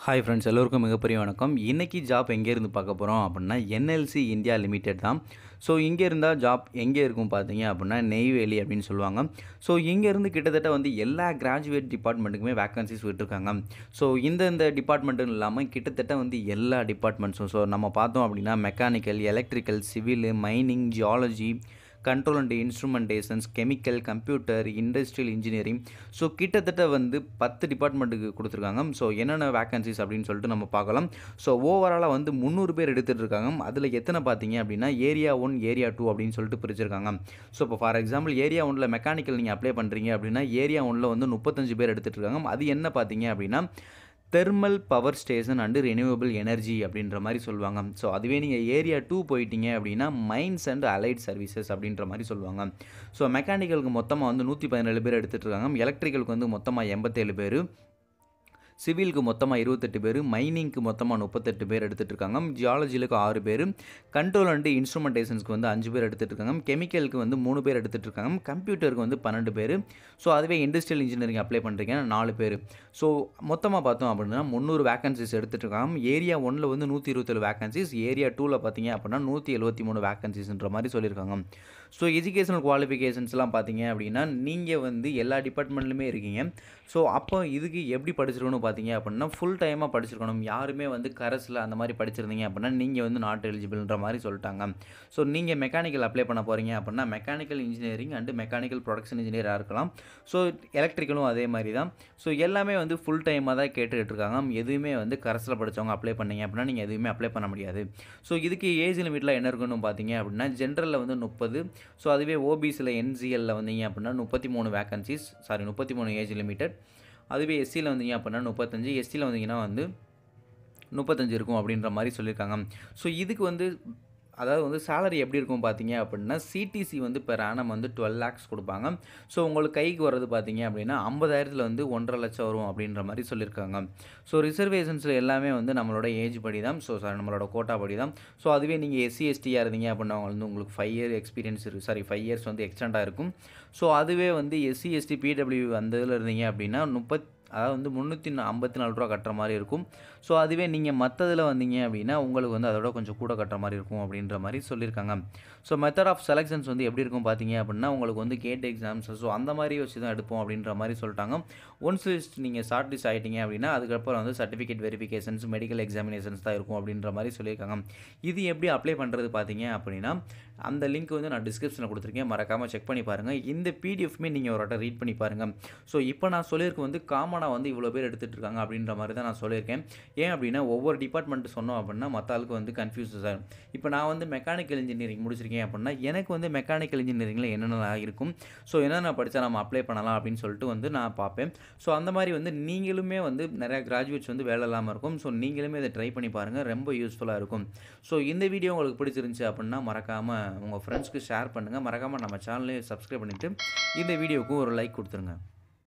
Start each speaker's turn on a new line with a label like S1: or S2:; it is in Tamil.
S1: ஹாய் ஃப்ரெண்ட்ஸ் எல்லோருக்கும் மிகப்பெரிய வணக்கம் இன்றைக்கி ஜாப் எங்கேருந்து பார்க்க போகிறோம் அப்படின்னா என்எல்சி இந்தியா லிமிடெட் தான் ஸோ இங்கே இருந்தால் ஜாப் எங்கே இருக்கும் பார்த்தீங்க அப்படின்னா நெய்வேலி அப்படின்னு சொல்லுவாங்க ஸோ இங்கேருந்து கிட்டத்தட்ட வந்து எல்லா கிராஜுவேட் டிபார்ட்மெண்ட்டுக்குமே வேக்கன்சிஸ் விட்டுருக்காங்க ஸோ இந்த இந்த டிபார்ட்மெண்ட்டுன்னு இல்லாமல் கிட்டத்தட்ட வந்து எல்லா டிபார்ட்மெண்ட்ஸும் ஸோ நம்ம பார்த்தோம் அப்படின்னா mechanical electrical civil mining geology control and instrumentations chemical computer industrial engineering so கிட்டத்தட்ட வந்து பத்து டிபார்ட்மெண்ட்டுக்கு கொடுத்துருக்காங்க ஸோ என்னென்ன வேக்கன்சிஸ் அப்படின்னு சொல்லிட்டு நம்ம பார்க்கலாம் ஸோ ஓவராலாக வந்து முந்நூறு பேர் எடுத்துகிட்டு இருக்காங்க அதில் எத்தனை பார்த்தீங்க அப்படின்னா ஏரியா ஒன் ஏரியா டூ அப்படின்னு சொல்லிட்டு பிரிச்சிருக்காங்க ஸோ இப்போ ஃபார் எக்ஸாம்பிள் ஏரியா ஒன்றில் மெக்கானிக்கல் நீங்கள் அப்ளை பண்ணுறீங்க அப்படின்னா ஏரியா ஒன்றில் வந்து முப்பத்தஞ்சு பேர் எடுத்துகிட்டு இருக்காங்க அது என்ன பார்த்தீங்க அப்படின்னா thermal power station and renewable energy அப்படின்ற மாதிரி சொல்லுவாங்க ஸோ அதுவே நீங்கள் ஏரியா டூ போயிட்டீங்க அப்படின்னா மைன்ஸ் அண்ட் அலைட் சர்வீசஸ் அப்படின்ற மாதிரி சொல்லுவாங்க ஸோ மெக்கானிக்கலுக்கு மொத்தமாக வந்து நூற்றி பதினேழு பேர் எடுத்துகிட்டு இருக்காங்க எலக்ட்ரிக்கலுக்கு வந்து மொத்தமாக எண்பத்தேழு பேர் சிவிலுக்கு மொத்தமாக இருபத்தெட்டு பேர் மைனிங்க்கு மொத்தமாக முப்பத்தெட்டு பேர் எடுத்துகிட்டு இருக்காங்க ஜியாலஜிலுக்கு ஆறு பேர் கண்ட்ரோல் அண்டு இன்ஸ்ட்ருமெண்டேஷன்ஸ்க்கு வந்து அஞ்சு பேர் எடுத்துகிட்டு இருக்காங்க கெமிக்கலுக்கு வந்து மூணு பேர் எடுத்துகிட்டு இருக்காங்க கம்ப்யூட்டருக்கு வந்து பன்னெண்டு பேர் ஸோ அதுவே இண்டஸ்ட்ரியல் இன்ஜினியரிங் அப்ளை பண்ணுறீங்க நாலு பேர் ஸோ மொத்தமாக பார்த்தோம் அப்படின்னா முந்நூறு வேகன்சிஸ் எடுத்துகிட்டு இருக்காங்க ஏரியா ஒன்றில் வந்து நூற்றி இருபத்தேழு வேகன்சிஸ் ஏரியா டூவில் பார்த்தீங்க அப்படின்னா நூற்றி எழுபத்தி மூணு வேகன்சிஸ்ன்ற மாதிரி சொல்லியிருக்காங்க ஸோ எஜுகேஷனல் குவாலிஃபிகேஷன்ஸ்லாம் பார்த்தீங்க அப்படின்னா நீங்கள் வந்து எல்லா டிபார்ட்மெண்ட்லையுமே இருக்கீங்க ஸோ அப்போ இதுக்கு எப்படி படிச்சிருக்கணும் பார்த்தீங்க அப்படின்னா ஃபுல் டைமாக படிச்சிருக்கணும் யாருமே வந்து கரஸில் அந்த மாதிரி படிச்சிருந்தீங்க அப்படின்னா நீங்கள் வந்து நாட் எலிஜிபிள்ன்ற மாதிரி சொல்லிட்டாங்க ஸோ நீங்கள் மெக்கானிக்கல் அப்ளை பண்ண போகிறீங்க அப்படின்னா mechanical engineering and mechanical production இன்ஜினியராக இருக்கலாம் ஸோ எலக்ட்ரிக்கலும் அதே மாதிரி தான் ஸோ எல்லாமே வந்து ஃபுல் டைமாக தான் கேட்டுக்கிட்டு இருக்காங்க எதுவுமே வந்து கரஸில் படித்தவங்க அப்ளை பண்ணீங்க அப்படின்னா நீங்கள் எதுவுமே அப்ளை பண்ண முடியாது ஸோ இதுக்கு ஏஜ் லிமிட்டில் என்ன இருக்குன்னு பார்த்தீங்க அப்படின்னா ஜென்ரலில் வந்து முப்பது ஸோ அதுவே ஓபிசியில் என்சிஎல்ல வந்தீங்க அப்படின்னா முப்பத்தி மூணு வேக்கன்சிஸ் சாரி முப்பத்தி மூணு ஏஜ் லிமிட்டட் அதுவே எஸ்சியில் வந்தீங்க அப்படின்னா முப்பத்தஞ்சு எஸ்சியில் வந்தீங்கன்னா வந்து முப்பத்தஞ்சு இருக்கும் அப்படின்ற மாதிரி சொல்லியிருக்காங்க ஸோ இதுக்கு வந்து அதாவது வந்து சேலரி எப்படி இருக்கும் பார்த்தீங்க அப்படின்னா சிடிசி வந்து பெர் ஆனம் வந்து டுவெல் லேக்ஸ் கொடுப்பாங்க ஸோ உங்களுக்கு கைக்கு வர்றது பார்த்தீங்க அப்படின்னா ஐம்பதாயிரத்தில் வந்து ஒன்றரை லட்சம் வரும் அப்படின்ற மாதிரி சொல்லியிருக்காங்க ஸோ ரிசர்வேஷன்ஸில் எல்லாமே வந்து நம்மளோட ஏஜ் படி தான் ஸோ சாரி நம்மளோட கோட்டா படி தான் ஸோ அதுவே நீங்கள் எஸ்சி எஸ்டியாக இருந்தீங்க அப்படின்னா வந்து உங்களுக்கு ஃபைவ் இயர் எக்ஸ்பீரியன்ஸ் இருக்குது சாரி ஃபைவ் இயர்ஸ் வந்து எக்ஸ்டெண்டாக இருக்கும் ஸோ அதுவே வந்து எஸ்சி எஸ்டி பிடபிள்யூ அந்த இதில் இருந்தீங்க அப்படின்னா முப்பத் அதாவது வந்து முந்நூற்றி ஐம்பத்தி நாலு ரூபா கட்டுற மாதிரி இருக்கும் ஸோ அதுவே நீங்கள் மற்றதில் வந்தீங்க அப்படின்னா உங்களுக்கு வந்து அதோட கொஞ்சம் கூட கட்டுற மாதிரி இருக்கும் அப்படின்ற மாதிரி சொல்லியிருக்காங்க ஸோ மெத்தட் ஆஃப் செலெக்ஷன்ஸ் வந்து எப்படி இருக்கும் பார்த்தீங்க அப்படின்னா உங்களுக்கு வந்து கேட் எக்ஸாம்ஸ் ஸோ அந்த மாதிரி வச்சு தான் எடுப்போம் அப்படின்ற மாதிரி சொல்லிட்டாங்க ஒன்ஸ் லிஸ்ட் நீங்கள் ஷார்ட் லிஸ்ட் ஆகிட்டீங்க அப்படின்னா அதுக்கப்புறம் வந்து சர்டிஃபிகேட் வெரிஃபிகேஷன்ஸ் மெடிக்கல் எக்ஸாமினேஷன்ஸ் தான் இருக்கும் அப்படின்ற மாதிரி சொல்லியிருக்காங்க இது எப்படி அப்ளை பண்ணுறது பார்த்தீங்க அப்படின்னா அந்த லிங்க் வந்து நான் டிஸ்கிரிப்ஷனில் கொடுத்துருக்கேன் மறக்காமல் செக் பண்ணி பாருங்கள் இந்த பிடிஎஃப்மே நீங்கள் ஒரு ரீட் பண்ணி பாருங்கள் ஸோ இப்போ நான் சொல்லியிருக்க வந்து காமனாக வந்து இவ்வளோ பேர் எடுத்துகிட்டு இருக்காங்க அப்படின்ற மாதிரி தான் நான் சொல்லியிருக்கேன் ஏன் அப்படின்னா ஒவ்வொரு டிபார்ட்மெண்ட் சொன்னோம் அப்படின்னா மற்ற ஆளுக்கு வந்து கன்ஃபியூசஸ் ஆகும் இப்போ நான் வந்து மெக்கானிக்கல் இன்ஜினியரிங் முடிச்சிருக்கேன் அப்படின்னா எனக்கு வந்து மெக்கானிக்கல் இன்ஜினியரிங்கில் என்னென்ன இருக்கும் ஸோ என்னென்ன படித்தா நம்ம அப்ளை பண்ணலாம் அப்படின்னு சொல்லிட்டு வந்து நான் பார்ப்பேன் ஸோ அந்த மாதிரி வந்து நீங்களுமே வந்து நிறையா கிராஜுவேட்ஸ் வந்து வேலை இல்லாமல் இருக்கும் ஸோ நீங்களுமே இதை ட்ரை பண்ணி பாருங்கள் ரொம்ப யூஸ்ஃபுல்லாக இருக்கும் ஸோ இந்த வீடியோ உங்களுக்கு பிடிச்சிருந்துச்சி அப்படின்னா மறக்காமல் உங்கள் ஃப்ரெண்ட்ஸ்க்கு ஷேர் பண்ணுங்கள் மறக்காமல் நம்ம சேனலையும் சப்ஸ்கிரைப் பண்ணிவிட்டு இந்த வீடியோவுக்கும் ஒரு லைக் கொடுத்துருங்க